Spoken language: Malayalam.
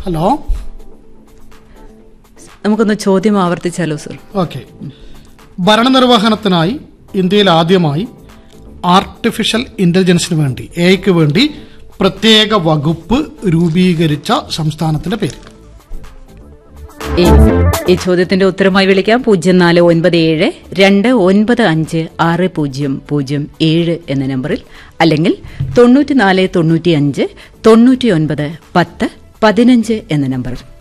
ഹലോ നമുക്കൊന്ന് ചോദ്യം ആവർത്തിച്ചാലോ സർ ഓക്കെ ഭരണനിർവഹണത്തിനായി ഇന്ത്യയിൽ ആദ്യമായി ആർട്ടിഫിഷ്യൽ ഇന്റലിജൻസിന് വേണ്ടി എഐക്ക് വേണ്ടി പ്രത്യേക വകുപ്പ് രൂപീകരിച്ച സംസ്ഥാനത്തിന്റെ പേര് ഈ ഈ ചോദ്യത്തിന്റെ ഉത്തരമായി വിളിക്കാം പൂജ്യം നാല് ഒൻപത് ഏഴ് രണ്ട് ഒൻപത് അഞ്ച് ആറ് പൂജ്യം പൂജ്യം ഏഴ് എന്ന നമ്പറിൽ അല്ലെങ്കിൽ തൊണ്ണൂറ്റിനാല് തൊണ്ണൂറ്റി അഞ്ച് തൊണ്ണൂറ്റി ഒൻപത് പത്ത് പതിനഞ്ച് എന്ന നമ്പറിൽ